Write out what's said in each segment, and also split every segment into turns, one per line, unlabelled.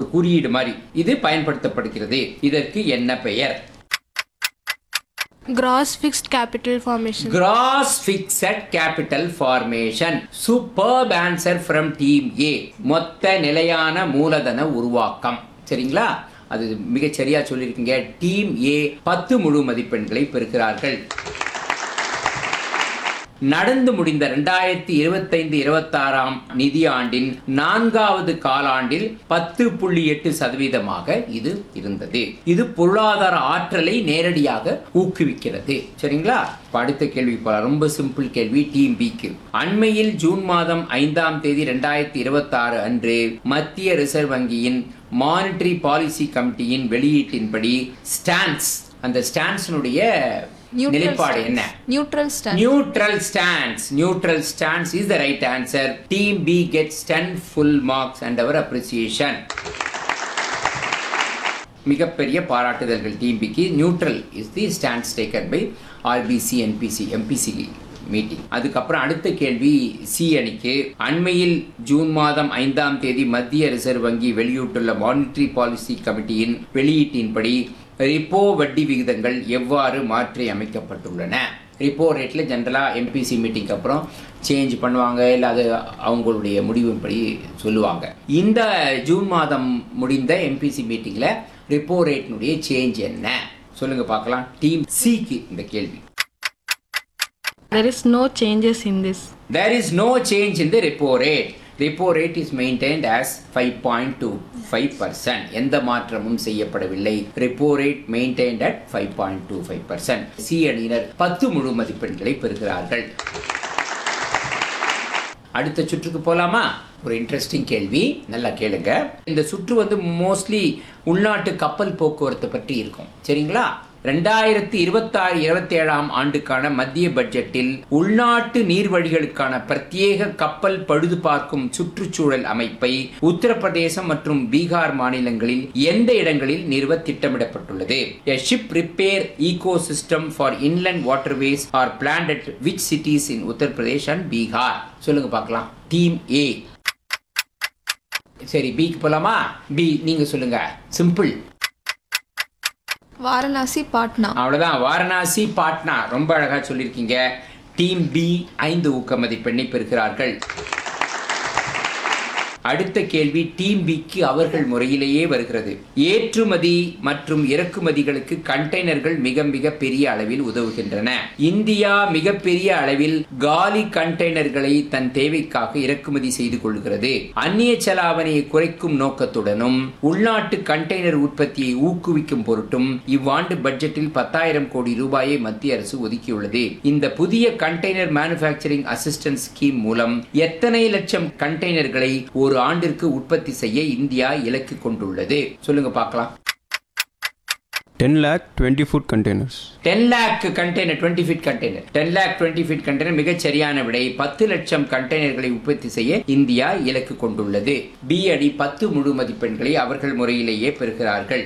குறியீடு மாதிரி இது பயன்படுத்தப்படுகிறது இதற்கு என்ன பெயர்
Gross fixed capital formation.
Gross fixed capital formation superb answer from team A மொத்த நிலையான மூலதன உருவாக்கம் சரிங்களா அது மிகச் சரியா சொல்லியிருக்கீங்க டீம் ஏ பத்து முழு மதிப்பெண்களை பெறுகிறார்கள் நடந்து முடிந்த ரெண்டாயிரத்தி இருபத்தைந்து இருபத்தாறாம் நிதியாண்டின் நான்காவது காலாண்டில் பத்து புள்ளி எட்டு சதவீதமாக இது இருந்தது இது பொருளாதார ஆற்றலை நேரடியாக ஊக்குவிக்கிறது சரிங்களா இப்ப அடுத்த கேள்வி போலாம் ரொம்ப சிம்பிள் கேள்வி டீம் பிக்கு அண்மையில் ஜூன் மாதம் ஐந்தாம் தேதி ரெண்டாயிரத்தி இருபத்தாறு அன்று மத்திய ரிசர்வ் வங்கியின் மானிட்டரி பாலிசி கமிட்டியின் வெளியீட்டின்படி ஸ்டான்ஸ் அந்த ஸ்டான்ஸினுடைய
Neutral
நிலைப்பாடு
stance.
என்ன
Neutral stance.
Neutral stance. Neutral stance is the right answer. Team B gets 10 full marks and our appreciation. மிகப்பெரிய பாராட்டுதல்கள் டீம் பிக்கு neutral is the stands taken by RBC NBC MBC meeting அதுக்கப்புறம் அடுத்த கேள்வி C அணிக்கு அண்மையில் June மாதம் ஐந்தாம் தேதி மத்திய ரிசர்வ் வங்கி வெளியிட்டுள்ள மானிட்டரி பாலிசி கமிட்டியின் வெளியீட்டின்படி ரிப்போ வட்டி விகிதங்கள் எவ்வாறு மாற்றி அமைக்கப்பட்டுள்ளன ரிப்போ ரேட்ல ஜென்ரலாக எம்பிசி மீட்டிங்க்கு அப்புறம் சேஞ்ச் பண்ணுவாங்க இல்லை அது அவங்களுடைய முடிவின்படி சொல்லுவாங்க இந்த ஜூன் மாதம் முடிந்த எம்பிசி மீட்டிங்கில் ரிப்போ ரேட்னுடைய சேஞ்ச் என்ன சொல்லுங்க பார்க்கலாம் டீம் சிக்கு இந்த கேள்வி
There is no changes in this.
There is no change in the repo rate. Repo rate is maintained as 5.25%. எந்த மாற்றமும் செய்யப்படவில்லை repo rate maintained at 5.25%. C அணியினர் பத்து முழு மதிப்பெண்களை பெறுகிறார்கள் அடுத்த சுற்றுக்கு போலாமா ஒரு இன்ட்ரெஸ்டிங் கேள்வி நல்லா கேளுங்க இந்த சுற்று வந்து மோஸ்ட்லி உள்நாட்டு கப்பல் போக்குவரத்து பற்றி இருக்கும் சரிங்களா ரெண்டாயிரத்தி இருபத்தாறு இருபத்தி ஏழாம் ஆண்டுக்கான மத்திய பட்ஜெட்டில் உள்நாட்டு நீர்வழிகளுக்கான பிரத்யேக கப்பல் பழுது பார்க்கும் சுற்றுச்சூழல் அமைப்பை உத்தரப்பிரதேசம் மற்றும் பீகார் மாநிலங்களில் எந்த இடங்களில் நிறுவ திட்டமிடப்பட்டுள்ளது A ship repair ecosystem for inland waterways are planned at which cities in Uttar Pradesh and Bihar சொல்லுங்க பார்க்கலாம் டீம் ஏ சரி பிக்கு போலாமா பி நீங்க சொல்லுங்க சிம்பிள்
வாரணாசி பாட்னா
அவ்வளவுதான் வாரணாசி பாட்னா ரொம்ப அழகா சொல்லியிருக்கீங்க டீம் பி ஐந்து ஊக்க மதிப்பெண்ணை பெறுகிறார்கள் அடுத்த கேள்வி டீம் பிக்கு அவர்கள் முறையிலேயே வருகிறது ஏற்றுமதி மற்றும் இறக்குமதிகளுக்கு கண்டெய்னர்கள் மிக மிக பெரிய அளவில் உதவுகின்றன இந்தியா மிகப்பெரிய அளவில் காலி கண்டெய்னர்களை தன் தேவைக்காக இறக்குமதி செய்து கொள்கிறது அந்நிய செலாவணியை குறைக்கும் நோக்கத்துடனும் உள்நாட்டு கண்டெய்னர் உற்பத்தியை ஊக்குவிக்கும் பொருட்டும் இவ்வாண்டு பட்ஜெட்டில் பத்தாயிரம் கோடி ரூபாயை மத்திய அரசு ஒதுக்கியுள்ளது இந்த புதிய கண்டெய்னர் மேனுஃபேக்சரிங் அசிஸ்டன்ஸ் ஸ்கீம் மூலம் எத்தனை லட்சம் கண்டெய்னர்களை ஒரு ஆண்டிற்கு உற்பத்தி செய்ய இந்தியா இலக்கு கொண்டுள்ளது சொல்லுங்க பார்க்கலாம்
10 lakh 20 foot containers.
Ten lakh container twenty feet container ten lakh twenty feet container மிகச் சரியான விடை பத்து லட்சம் கண்டெய்னர்களை உற்பத்தி செய்ய இந்தியா இலக்கு கொண்டுள்ளது பி அணி பத்து முழு மதிப்பெண்களை அவர்கள் முறையிலேயே பெறுகிறார்கள்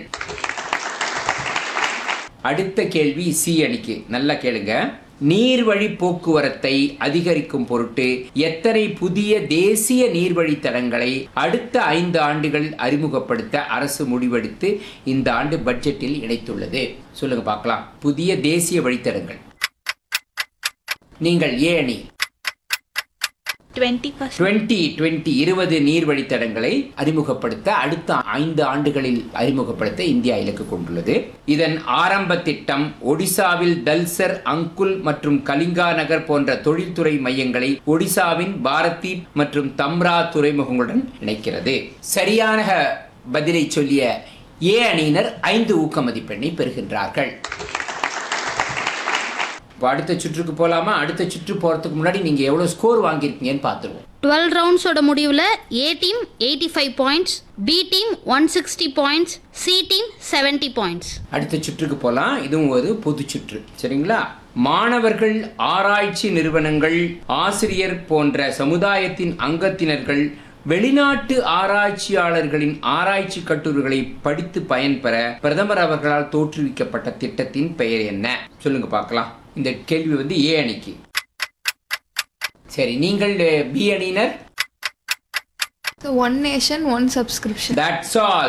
அடுத்த கேள்வி சி அணிக்கு நல்லா கேளுங்க நீர்வழி போக்குவரத்தை அதிகரிக்கும் பொருட்டு எத்தனை புதிய தேசிய நீர்வழி தடங்களை அடுத்த ஐந்து ஆண்டுகளில் அறிமுகப்படுத்த அரசு முடிவெடுத்து இந்த ஆண்டு பட்ஜெட்டில் இணைத்துள்ளது சொல்லுங்க பார்க்கலாம் புதிய தேசிய வழித்தடங்கள் நீங்கள் ஏ அணி
20%.
டுவெண்ட்டி டுவெண்ட்டி இருபது நீர் வழித்தடங்களை அறிமுகப்படுத்த அடுத்த ஐந்து ஆண்டுகளில் அறிமுகப்படுத்த இந்தியா இலக்கு கொண்டுள்ளது இதன் ஆரம்ப திட்டம் ஒடிசாவில் தல்சர் அங்குல் மற்றும் கலிங்கா நகர் போன்ற தொழில்துறை மையங்களை ஒடிசாவின் பாரதி மற்றும் தம்ரா துறைமுகங்களுடன் இணைக்கிறது சரியான பதிலை சொல்லிய ஏ அணியினர் ஐந்து ஊக்க மதிப்பெண்ணை பெறுகின்றார்கள் இப்போ அடுத்த சுற்றுக்கு போலாமா அடுத்த சுற்று போறதுக்கு முன்னாடி நீங்க எவ்வளவு ஸ்கோர் வாங்கியிருக்கீங்கன்னு பார்த்துருவோம்
டுவெல் ரவுண்ட்ஸோட முடிவில் A team eighty five points B team one sixty points C team seventy points
அடுத்த சுற்றுக்கு போலாம் இதுவும் ஒரு பொது சுற்று சரிங்களா மாணவர்கள் ஆராய்ச்சி நிறுவனங்கள் ஆசிரியர் போன்ற சமுதாயத்தின் அங்கத்தினர்கள் வெளிநாட்டு ஆராய்ச்சியாளர்களின் ஆராய்ச்சி கட்டுரைகளை படித்து பயன்பெற பிரதமர் அவர்களால் தோற்றுவிக்கப்பட்ட திட்டத்தின் பெயர் என்ன சொல்லுங்க பார்க்கலாம் இந்த கேள்வி வந்து ஏ அணிக்கு சரி நீங்கள் பி அணியினர்
one nation one subscription
that's all